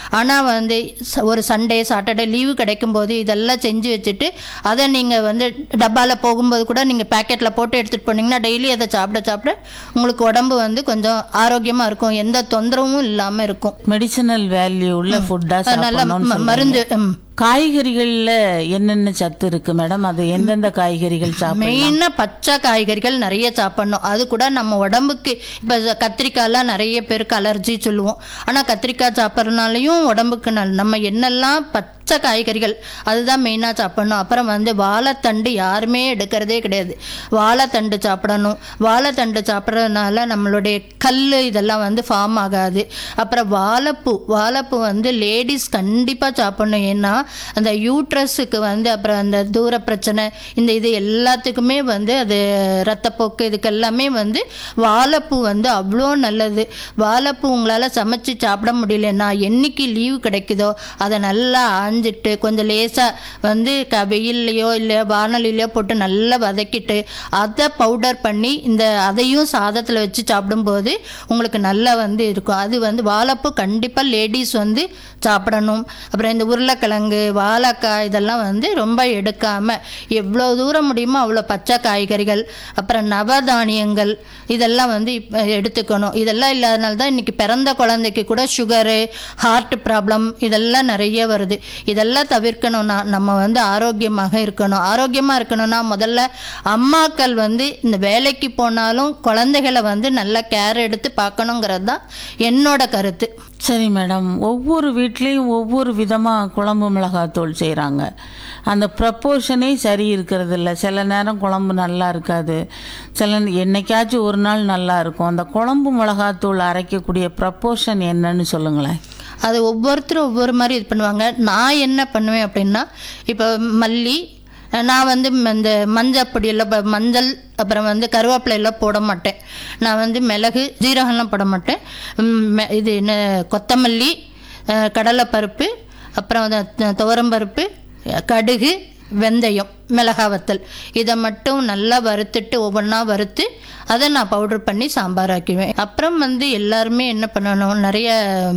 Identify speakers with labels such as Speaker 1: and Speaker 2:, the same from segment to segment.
Speaker 1: ஆனால் வந்து ச- ஒரு சண்டே சாட்டர்டே லீவு கிடைக்கும்போது இதெல்லாம் செஞ்சு வச்சுட்டு அதை நீங்கள் வந்து டப்பாவில் போகும்போது கூட நீங்கள் பேக்கெட்டில் போட்டு எடுத்துகிட்டு போனீங்கன்னா டெய்லி அதை சாப்பிட சாப்பிட உங்களுக்கு உடம்பு வந்து கொஞ்சம் ஆரோக்கியமாக இருக்கும் எந்த தொந்தரவும் இல்லாமல் இருக்கும்
Speaker 2: மெடிசனல் வேல்யூ உள்ள ஃபுட்டா
Speaker 1: நல்ல
Speaker 2: சாப்பிடணும்னு
Speaker 1: ம-
Speaker 2: சொல்றீங்க.
Speaker 1: மருந்து ம்.
Speaker 2: காய்கறிகள்ல என்னென்ன சத்து இருக்கு மேடம் அது எந்தெந்த காய்கறிகள் சாப்பிடலாம்
Speaker 1: மெயினாக பச்சை காய்கறிகள் நிறைய சாப்பிடணும் அது கூட நம்ம உடம்புக்கு இப்போ கத்திரிக்காயெல்லாம் நிறைய பேருக்கு அலர்ஜி சொல்லுவோம் ஆனால் கத்திரிக்காய் சாப்பிட்றதுனாலையும் உடம்புக்கு நல் நம்ம என்னெல்லாம் பச்சை காய்கறிகள் அதுதான் மெயினாக சாப்பிடணும் அப்புறம் வந்து வாழைத்தண்டு யாருமே எடுக்கிறதே கிடையாது வாழைத்தண்டு சாப்பிடணும் வாழைத்தண்டு சாப்பிட்றதுனால நம்மளுடைய கல் இதெல்லாம் வந்து ஃபார்ம் ஆகாது அப்புறம் வாழைப்பூ வாழைப்பூ வந்து லேடிஸ் கண்டிப்பாக சாப்பிடணும் ஏன்னா அந்த யூட்ரஸுக்கு வந்து அப்புறம் அந்த தூர பிரச்சனை இந்த இது எல்லாத்துக்குமே வந்து அது ரத்தப்போக்கு இதுக்கு எல்லாமே வந்து வாழைப்பூ வந்து அவ்வளோ நல்லது வாழைப்பூ உங்களால் சமைச்சு சாப்பிட முடியலன்னா என்னைக்கு லீவு கிடைக்குதோ அதை நல்லா ஆஞ்சிட்டு கொஞ்சம் லேசாக வந்து க வெயில்லையோ இல்லை வானலிலையோ போட்டு நல்லா வதக்கிட்டு அதை பவுடர் பண்ணி இந்த அதையும் சாதத்தில் வச்சு சாப்பிடும்போது உங்களுக்கு நல்லா வந்து இருக்கும் அது வந்து வாழைப்பூ கண்டிப்பாக லேடிஸ் வந்து சாப்பிடணும் அப்புறம் இந்த உருளைக்கிழங்கு வாழைக்காய் இதெல்லாம் வந்து ரொம்ப எடுக்காமல் எவ்வளோ தூரம் முடியுமோ அவ்வளோ பச்சை காய்கறிகள் அப்புறம் நவதானியங்கள் இதெல்லாம் வந்து இப்ப எடுத்துக்கணும் இதெல்லாம் இல்லாதனால தான் இன்றைக்கி பிறந்த குழந்தைக்கு கூட சுகரு ஹார்ட் ப்ராப்ளம் இதெல்லாம் நிறைய வருது இதெல்லாம் தவிர்க்கணும்னா நம்ம வந்து ஆரோக்கியமாக இருக்கணும் ஆரோக்கியமாக இருக்கணும்னா முதல்ல அம்மாக்கள் வந்து இந்த வேலைக்கு போனாலும் குழந்தைகளை வந்து நல்லா கேர் எடுத்து பார்க்கணுங்கிறது தான் என்னோட கருத்து
Speaker 2: சரி மேடம் ஒவ்வொரு வீட்லேயும் ஒவ்வொரு விதமாக குழம்பு மிளகாத்தூள் செய்கிறாங்க அந்த ப்ரப்போர்ஷனே சரி இருக்கிறது இல்லை சில நேரம் குழம்பு நல்லா இருக்காது சில என்னைக்காச்சும் ஒரு நாள் நல்லா இருக்கும் அந்த குழம்பு மிளகாத்தூள் அரைக்கக்கூடிய ப்ரப்போர்ஷன் என்னன்னு சொல்லுங்களேன்
Speaker 1: அது ஒவ்வொருத்தரும் ஒவ்வொரு மாதிரி இது பண்ணுவாங்க நான் என்ன பண்ணுவேன் அப்படின்னா இப்போ மல்லி நான் வந்து ம- இந்த மஞ்சள் பொடியெல்லாம் ப- மஞ்சள் அப்புறம் வந்து கருவேப்பிலை எல்லாம் போட மாட்டேன் நான் வந்து மிளகு ஜீரகம்லாம் போட மாட்டேன் ம், மெ- இது என்ன கொத்தமல்லி அஹ், கடலைப்பருப்பு அப்புறம் வந்து த- துவரம்பருப்பு அஹ், கடுகு வெந்தயம் மிளகா வத்தல் இதை மட்டும் நல்லா வறுத்துட்டு ஒவ்வொன்றா வறுத்து அதை நான் பவுடர் பண்ணி சாம்பார் ஆக்கிடுவேன் அப்புறம் வந்து எல்லாருமே என்ன பண்ணணும் நிறைய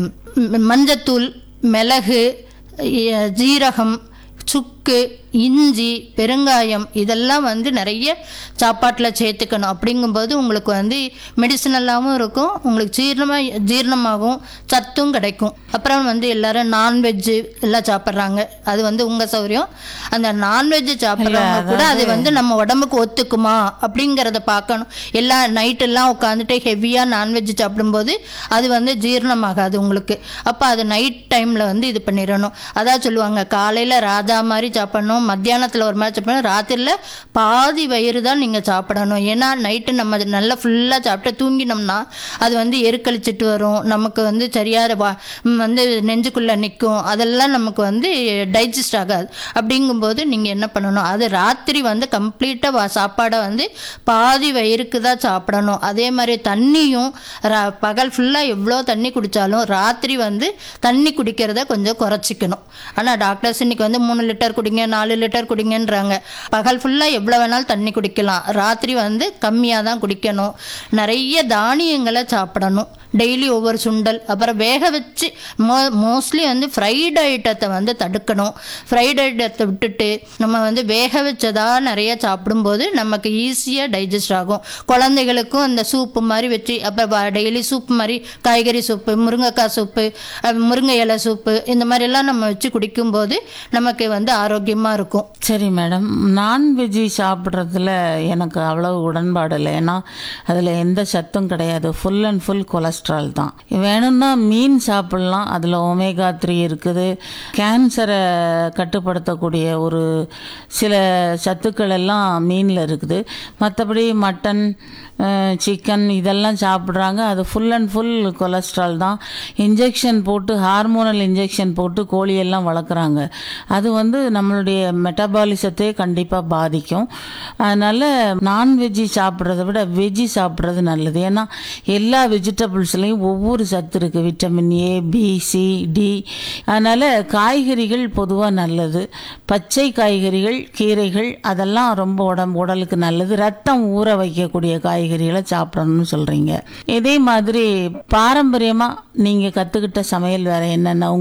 Speaker 1: ம், மஞ்சத்தூள் மிளகு இ- ஜீரகம் சுக்கு இஞ்சி பெருங்காயம் இதெல்லாம் வந்து நிறைய சாப்பாட்டில் சேர்த்துக்கணும் அப்படிங்கும்போது உங்களுக்கு வந்து மெடிசனலாகவும் இருக்கும் உங்களுக்கு ஜீரணமாக ஜீரணமாகவும் சத்தும் கிடைக்கும் அப்புறம் வந்து எல்லாரும் நான்வெஜ்ஜு எல்லாம் சாப்பிட்றாங்க அது வந்து உங்கள் சௌரியம் அந்த நான்வெஜ்ஜு சாப்பிட்றவங்க கூட அது வந்து நம்ம உடம்புக்கு ஒத்துக்குமா அப்படிங்கிறத பார்க்கணும் எல்லா நைட்டெல்லாம் உட்காந்துட்டு ஹெவியாக நான்வெஜ் சாப்பிடும்போது அது வந்து ஜீரணமாகாது உங்களுக்கு அப்போ அது நைட் டைமில் வந்து இது பண்ணிடணும் அதான் சொல்லுவாங்க காலையில் ராஜா மாதிரி சாப்பிடணும் மத்தியானத்தில் ஒரு மாதிரி சாப்பிடணும் ராத்திரியில் பாதி வயிறு தான் நீங்கள் சாப்பிடணும் ஏன்னா நைட்டு நம்ம அது நல்லா ஃபுல்லாக சாப்பிட்டு தூங்கினோம்னா அது வந்து எருக்களிச்சிட்டு வரும் நமக்கு வந்து சரியாக வா ம், வந்து நெஞ்சுக்குள்ளே நிற்கும் அதெல்லாம் நமக்கு வந்து டைஜஸ்ட் ஆகாது அப்படிங்கும்போது நீங்கள் என்ன பண்ணணும் அது ராத்திரி வந்து கம்ப்ளீட்டாக சாப்பாடை வந்து பாதி வயிறுக்கு தான் சாப்பிடணும் அதே மாதிரி தண்ணியும் ரா- பகல் ஃபுல்லாக எவ்வளோ தண்ணி குடித்தாலும் ராத்திரி வந்து தண்ணி குடிக்கிறத கொஞ்சம் குறைச்சிக்கணும் ஆனால் டாக்டர்ஸ் இன்னைக்கு வந்து மூணு லிட்டர் குடிங்க நாலு லிட்டர் குடிங்கன்றாங்க பகல் ஃபுல்லாக எவ்வளோ வேணாலும் தண்ணி குடிக்கலாம் ராத்திரி வந்து கம்மியாக தான் குடிக்கணும் நிறைய தானியங்களை சாப்பிடணும் டெய்லி ஒவ்வொரு சுண்டல் அப்புறம் வேக வச்சு மோ மோஸ்ட்லி வந்து ஃப்ரைடு ஐட்டத்தை வந்து தடுக்கணும் ஃப்ரைடு ஐட்டத்தை விட்டுட்டு நம்ம வந்து வேக வச்சதா நிறைய சாப்பிடும்போது நமக்கு ஈஸியாக டைஜஸ்ட் ஆகும் குழந்தைகளுக்கும் அந்த சூப்பு மாதிரி வச்சு அப்புறம் டெய்லி சூப் மாதிரி காய்கறி சூப்பு முருங்கைக்காய் சூப்பு அஹ் முருங்கை இலை சூப்பு இந்த மாதிரிலாம் நம்ம வச்சு குடிக்கும்போது நமக்கு வந்து ஆரோக்கியமாக இருக்கும்
Speaker 2: சரி மேடம் நான்வெஜ்ஜி சாப்பிட்றதுல எனக்கு அவ்வளவு உடன்பாடு இல்லை ஏன்னா அதில் எந்த சத்தும் கிடையாது ஃபுல் அண்ட் ஃபுல் கொலஸ்ட்ரால் தான் வேணும்னா மீன் சாப்பிட்லாம் அதில் ஒமேகா த்ரீ இருக்குது கேன்சரை கட்டுப்படுத்தக்கூடிய ஒரு சில சத்துக்கள் எல்லாம் மீனில் இருக்குது மற்றபடி மட்டன் சிக்கன் இதெல்லாம் சாப்பிட்றாங்க அது ஃபுல் அண்ட் ஃபுல் கொலஸ்ட்ரால் தான் இன்ஜெக்ஷன் போட்டு ஹார்மோனல் இன்ஜெக்ஷன் போட்டு கோழியெல்லாம் வளர்க்குறாங்க அது வந்து நம்மளுடைய மெட்டபாலிசத்தை கண்டிப்பாக பாதிக்கும் அதனால் நான்வெஜ்ஜி சாப்பிட்றத விட வெஜ்ஜி சாப்பிட்றது நல்லது ஏன்னா எல்லா வெஜிடபிள்ஸ்லேயும் ஒவ்வொரு சத்து இருக்குது vitamin A B C D அதனால் காய்கறிகள் பொதுவாக நல்லது பச்சை காய்கறிகள் கீரைகள் அதெல்லாம் ரொம்ப உடம்பு உடலுக்கு நல்லது ரத்தம் ஊற வைக்கக்கூடிய காய்கறிகளை சாப்பிடணும்னு சொல்கிறீங்க இதே மாதிரி பாரம்பரியமாக நீங்கள் கற்றுக்கிட்ட சமையல் வேறு என்னென்ன